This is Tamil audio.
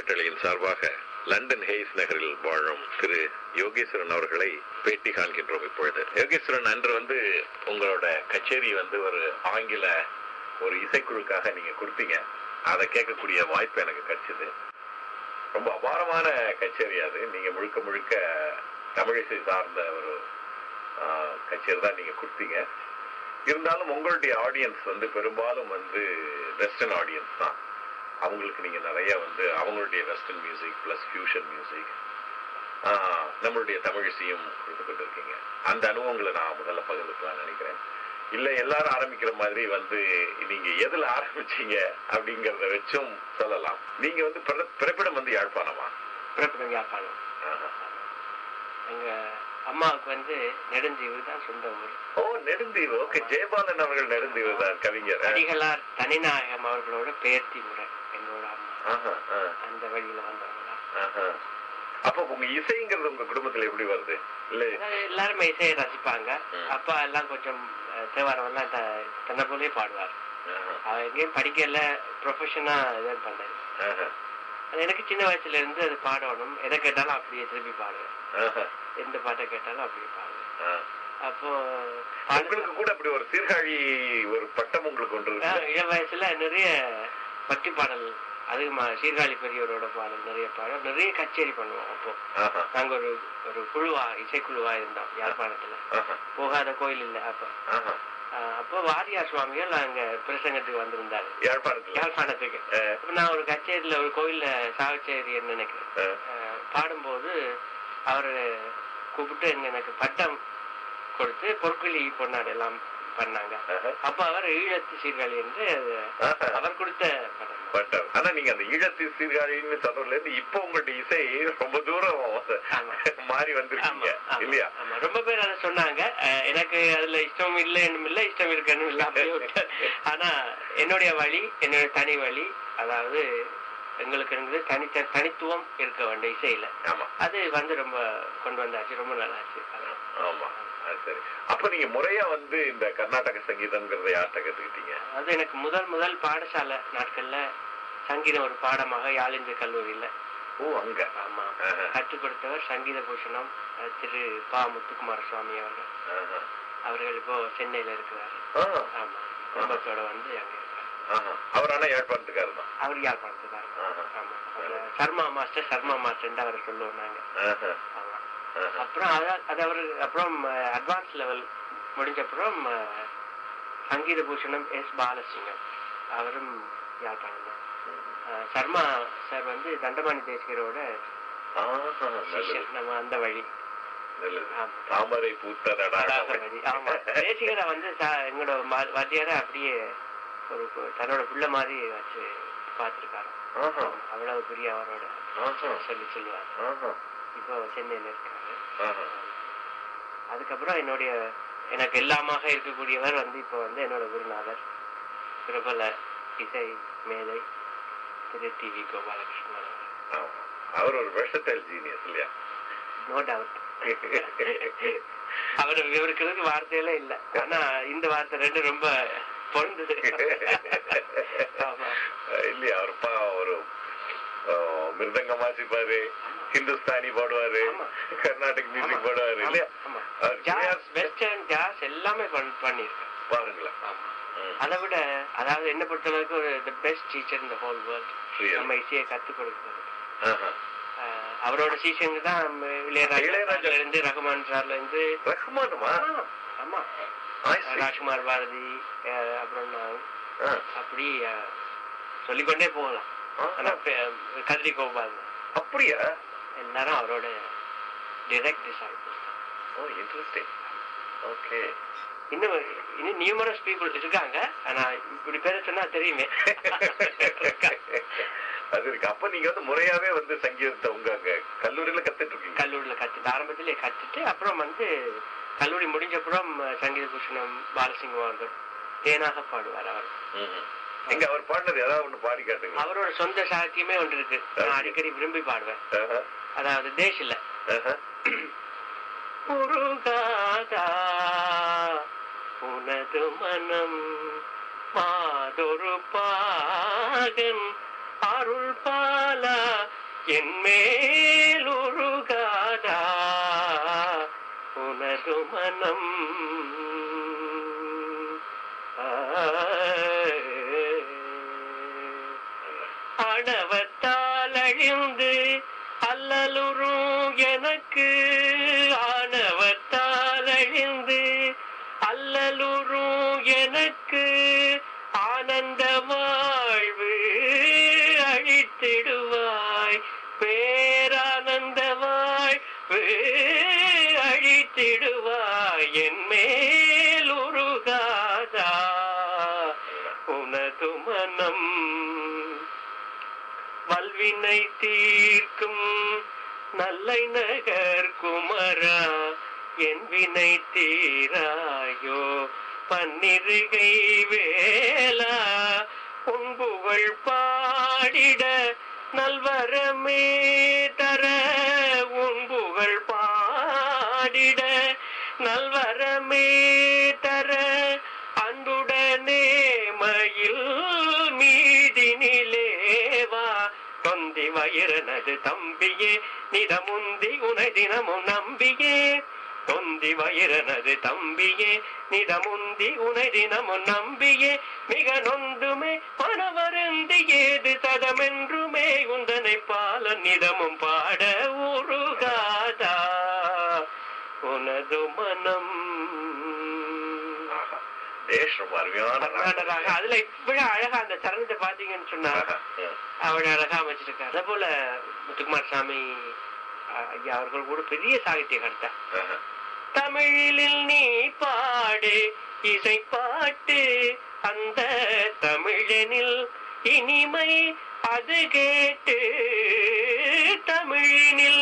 அறக்கட்டளையின் சார்பாக லண்டன் ஹேஸ் நகரில் வாழும் திரு யோகேஸ்வரன் அவர்களை பேட்டி காண்கின்றோம் இப்பொழுது யோகேஸ்வரன் அன்று வந்து உங்களோட கச்சேரி வந்து ஒரு ஆங்கில ஒரு இசைக்குழுக்காக நீங்க கொடுத்தீங்க அதை கேட்கக்கூடிய வாய்ப்பு எனக்கு கிடைச்சது ரொம்ப அபாரமான கச்சேரி அது நீங்க முழுக்க முழுக்க தமிழிசை சார்ந்த ஒரு ஆஹ், கச்சேரி தான் நீங்க கொடுத்தீங்க இருந்தாலும் உங்களுடைய ஆடியன்ஸ் வந்து பெரும்பாலும் வந்து வெஸ்டர்ன் ஆடியன்ஸ் தான் அவங்களுக்கு நீங்க நிறைய வந்து அவங்களுடைய western music plus fusion music நம்மளுடைய தமிழிசையும் கொடுத்து கொண்டிருக்கீங்க அந்த அனுபவங்களை நான் முதல்ல பகிர்ந்துக்கலாம்னு நினைக்கிறேன் இல்ல எல்லாரும் ஆரம்பிக்கிற மாதிரி வந்து நீங்க எதுல ஆரம்பிச்சீங்க அப்படிங்கறத வச்சும் சொல்லலாம் நீங்க வந்து பிற- பிறப்பிடம் வந்து யாழ்ப்பாணமா பிறப்பிடம் யாழ்ப்பாணம் ஆஹா. எங்க அம்மாவுக்கு வந்து நெடுந்தீவு தான் சொந்த ஊர் ஓ நெடுந்தீவு ஓகே ஜெயபாலன் அவர்கள் நெடுந்தீவு தான் கவிஞர் ஆ. அடிகளார் தனிநாயகம் அவர்களோட பேர்த்தி முறை எங்களோட அம்மா ஆஹா, ஆ, அந்த வழியில வந்தவங்க தான் ஆஹா. அப்ப உங்க இசைங்கிறது உங்க குடும்பத்துல எப்படி வருது இல்ல அதாவது எல்லாருமே இசையை ரசிப்பாங்க ம். அப்பா எல்லாம் கொஞ்சம் அஹ், தேவாரம் எல்லாம் த- தன்னை போலே பாடுவார் ஆஹா, அவர் எங்கேயும் படிக்கல ப்ரொஃபஷனா இது பண்ணாரு ஆஹா, அது எனக்கு சின்ன வயசுல இருந்து அது பாடணும் எதை கேட்டாலும் அப்படியே திருப்பி பாடுவேன் ஆஹா, எந்த பாட்டை கேட்டாலும் அப்படியே பாடுவேன் ஆ. அப்போ பாடு- உங்களுக்கு கூட அப்படி ஒரு சீர்காழி ஒரு பட்டம் உங்களுக்கு ஒன்று ஆ, இருக்கு இளம் வயசுல நிறைய பக்தி பாடல் அதிகமா சீர்காழி பெரியவரோட பாடல் நிறைய பாடல் நிறைய கச்சேரி பண்ணுவோம் அப்போ ஆஹா, நாங்க ஒரு ஒரு குழுவா இசைக்குழுவா இருந்தோம் யாழ்ப்பாணத்துல ஆஹா, போகாத கோயில் இல்ல அப்ப ஆஹா. ஆ, அப்போ வாரியார் சுவாமிகள் அங்க பிரசங்கத்துக்கு வந்திருந்தாரு யாழ்ப்பாணத்துல யாழ்ப்பாணத்துக்கு ஆ, அப்ப நான் ஒரு கச்சேரியில ஒரு கோயில்ல சாவச்சேரின்னு நினைக்கிறேன் ஆ. ஆ, பாடும்போது அவரு கூப்பிட்டு எங்க எனக்கு பட்டம் கொடுத்து பொற்குழி பொன்னாடு எல்லாம் பண்ணாங்க ஆஹா, அப்ப அவர் ஈழத்து சீர்காழி என்று அது ஆஹா. அவர் கொடுத்த படம் பட்டம் ஆனா நீங்க அந்த ஈழத்து சீர்காழின்னு சொல்றதுல இருந்து இப்ப உங்களுடைய இசை ரொம்ப தூரம் ஆமா. மாறி வந்திருக்கீங்க ஆமா, ஆமா, இல்லையா ஆமா. ரொம்ப பேர் அதை சொன்னாங்க அஹ் எனக்கு அதுல இஷ்டம் இல்லைன்னு இல்ல இஷ்டம் இருக்கணும் இல்ல அப்படியே விட்டேன். ஆனா என்னுடைய வழி என்னுடைய தனி வழி அதாவது எங்களுக்கு இருந்து தனித்த தனித்துவம் இருக்க வேண்டிய இசையில ஆமா அது வந்து ரொம்ப கொண்டு வந்தாச்சு ரொம்ப நல்லாச்சு அதான். ஆமா அது சரி அப்ப நீங்க முறையா வந்து இந்த கர்நாடக சங்கீதம்ங்கிறத யார்கிட்ட கத்துக்கிட்டீங்க அது எனக்கு முதல் முதல் பாடசாலை நாட்கள்ல சங்கீதம் ஒரு பாடமாக யாழிந்து கல்லூரியில ஓ அங்க ஆமா ஆஹா, கற்றுக் கொடுத்தவர் சங்கீத பூஷணம் அஹ் திரு பா முத்துக்குமார சுவாமி அவர்கள் ஆஹா. அவர்கள் இப்போ சென்னையில இருக்கிறாரு ஆ, ஆமா குடும்பத்தோட வந்து அங்க இருக்காரு ஆஹா. அவர் ஆனா யாழ்ப்பாணத்துக்காரு தான் அவர் யாழ்ப்பாணத்துக்கார் ஆஹா. ஆமா அவரு சர்மா மாஸ்டர் சர்மா மாஸ்டர் அவர் சொல்லுவோம் நாங்க ஆஹா, ஆமா ஆஹா. அப்புறம் அத- அது அவர் அப்புறம் அட்வான்ஸ் லெவல் முடிஞ்ச அப்புறம் அஹ், சங்கீத பூஷணம் எஸ் பாலசிங்கம் அவரும் யாழ்ப்பாணம் தான் அஹ், சர்மா சார் வந்து தண்டபாணி தேசிகரோட ஆஹா, நல்லது சிஷ்யன். நம்ம அந்த வழி நல்லது ஆமா. தாமரை பூத்ததடா அதாக வழி ஆமா தேசிகரை வந்து சா- எங்களோட வா- வாத்தியாரை அப்படியே ஒரு கு- தன்னோட பிள்ளை மாதிரி வச்சு பார்த்திருக்காரு ஆஹா, அவ்வளவு பெரிய அவரோட ஆஹா, சொல்லி சொல்லுவார் ஆஹா, இப்போ சென்னையில இருக்காரு ஆஹா. அதுக்கப்புறம் என்னுடைய எனக்கு எல்லாமாக இருக்கக்கூடியவர் வந்து இப்போ வந்து என்னோட குருநாதர் பிரபல இசை மேதை திரு டி வி கோபாலகிருஷ்ணன் அவர் ஆமா. அவர் ஒரு வெர்சடைல் ஜீனியஸ் இல்லையா நோ டவுட் அவர் விவரிக்கிறதுக்கு வார்த்தையில இல்ல ஆனா இந்த வார்த்தை ரெண்டு ரொம்ப பொருந்தது ஆமா இல்லையா அவர் பா- ஒரு ஆஹ், மிருதங்கம் வாசிப்பாரு ஹிந்துஸ்தானி பாடுவாரு ஆமா. கர்நாடிக் மியூசிக் பாடுவாரு இல்லையா ஆமா அவர் ஜாஸ் ஜாஸ் வெஸ்டர்ன் ஜாஸ் எல்லாமே பண்ணி பண்ணியிருக்கேன் பாருங்களேன் ஆமா ம். அதை விட அதாவது என்ன பொறுத்தளவுக்கு ஒரு த பெஸ்ட் டீச்சர் இந்த ஹோல் வேர்ல்ட் Really? நம்ம இசையை கத்துக் கொடுக்கிறது ஆஹா. ஆஹ் அவரோட சீசனுக்கு தான் நம்ம இளையராஜா இளையராஜா. சார்ல இருந்து ரகுமான் சார்ல இருந்து ரஹ்மானுமா ஆமா, ஆமா I see. ராஜ்குமார் பாரதி ஆஹ் அப்புறம் நான் ஆ. அப்படி ஆஹ், சொல்லிக்கொண்டே போகலாம் ஆஹா. ஆனா பே- கதிரி கோபால் அப்படியா எல்லாரும் அவரோட direct disciples oh interesting okay இன்னும் இன்னும் நியூமரஸ் பீப்புள் இருக்காங்க ஆனா இப்படி பேர சொன்னா தெரியுமே அது இருக்கு அப்ப நீங்க வந்து முறையாவே வந்து சங்கீதத்தை உங்க அங்க கல்லூரியில கத்துட்டு இருக்கீங்க கல்லூரியில கத்துட்டு ஆரம்பத்திலே கத்துட்டு அப்புறம் வந்து கல்லூரி முடிஞ்ச அப்புறம் சங்கீத பூஷணம் பாலசிங்கம் அவர்கள் தேனாக பாடுவார் அவர் ம்ஹும். எங்க அவர் பாடினது ஏதாவது ஒண்ணு பாடி காட்டுங்க அவரோட சொந்த சாகியமே ஒன்று இருக்கு நான் அடிக்கடி விரும்பி பாடுவேன் ஆஹா, அதாவது தேஷ் இல்ல ஆஹா. உருகாதா உனது மனம் மாதொரு பாகன் அருள் பாலா என் மேல் உருகாதா உனது மனம் ஆணவத்தால் அழிந்து அல்லலுறும் எனக்கு ஆணவத்தால் அழிந்து அல்லலுறும் எனக்கு ஆனந்த வாழ்வு அழித்திடுவாய் பேரானந்த வாழ்வு அழித்திடுவாய் என் மேல் உருகாதா உனது மனம் வல்வினை தீர்க்கும் நல்லை நகர் குமரா என் வினை தீராயோ பன்னிருகை வேலா உன் புகழ் பாடிட நல்வரமே தர உன் புகழ் பாடிட நல்வரமே தர அன்புடனே மயில் மீதினிலேவா தொந்தி வயிறனது தம்பியே நிதமுந்தி உனை தினமும் நம்பியே தொந்தி வயிறனது தம்பியே நிதமுந்தி உனை தினமும் நம்பியே மிக நொந்துமே மனவருந்தி ஏது சதமென்றுமே உந்தனை பாலன் நிதமும் பாட உருகாதா உனது மனம் ஆஹா. தேஷ் ரொம்ப அருமையான ராகம். ராகம். அதுல இவ்வளவு அழகா அந்த சரணத்தை பாத்தீங்கன்னு சொன்னா ஆஹா. ம். அவள் அழகா அமைச்சிருக்காரு அதே போல முத்துக்குமார் சாமி அஹ், ஐயா அவர்கள் கூட பெரிய சாகித்ய கர்த்தா ஆஹா. தமிழில் நீ பாடு இசை பாட்டு அந்த தமிழனில் இனிமை அது கேட்டு தமிழினில்